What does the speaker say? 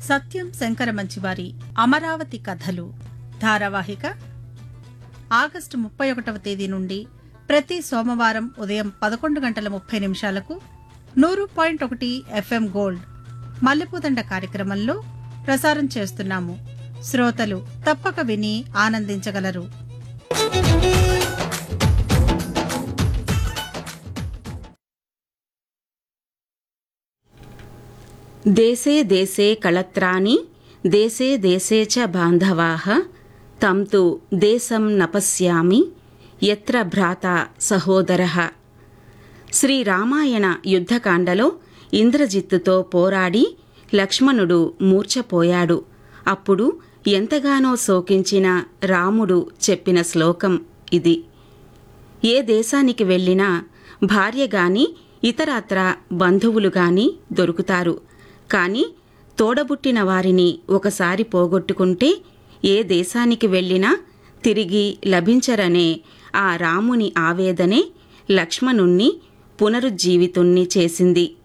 సత్యం శంకర మంచివారి అమరావతి కథలు ధారావాహిక ఆగస్టు ముప్పై ఒకటవ తేదీ నుండి ప్రతి సోమవారం ఉదయం పదకొండు గంటల ముప్పై నిమిషాలకు నూరు పాయింట్ ఒకటి ఎఫ్ఎం గోల్డ్ మల్లెపూదండ కార్యక్రమంలో ప్రసారం చేస్తున్నాము శ్రోతలు తప్పక విని ఆనందించగలరు దేశే దేశే కళత్రాని దేశే దేశే చ బాంధవాః తం తు దేశం నపశ్యామి ఎత్ర భ్రాత సహోదరః శ్రీ రామాయణ యుద్ధకాండలో ఇంద్రజిత్తుతో పోరాడి లక్ష్మణుడు మూర్ఛపోయాడు అప్పుడు ఎంతగానో శోకించిన రాముడు చెప్పిన శ్లోకం ఇది ఏ దేశానికి వెళ్ళినా భార్య గాని ఇతరత్ర బంధువులు గాని దొరుకుతారు కాని తోడబుట్టిన వారిని ఒకసారి పోగొట్టుకుంటే ఏ దేశానికి వెళ్ళినా తిరిగి లభించరనే ఆ రాముని ఆవేదనే లక్ష్మణుణ్ణి పునరుజ్జీవితుణ్ణి చేసింది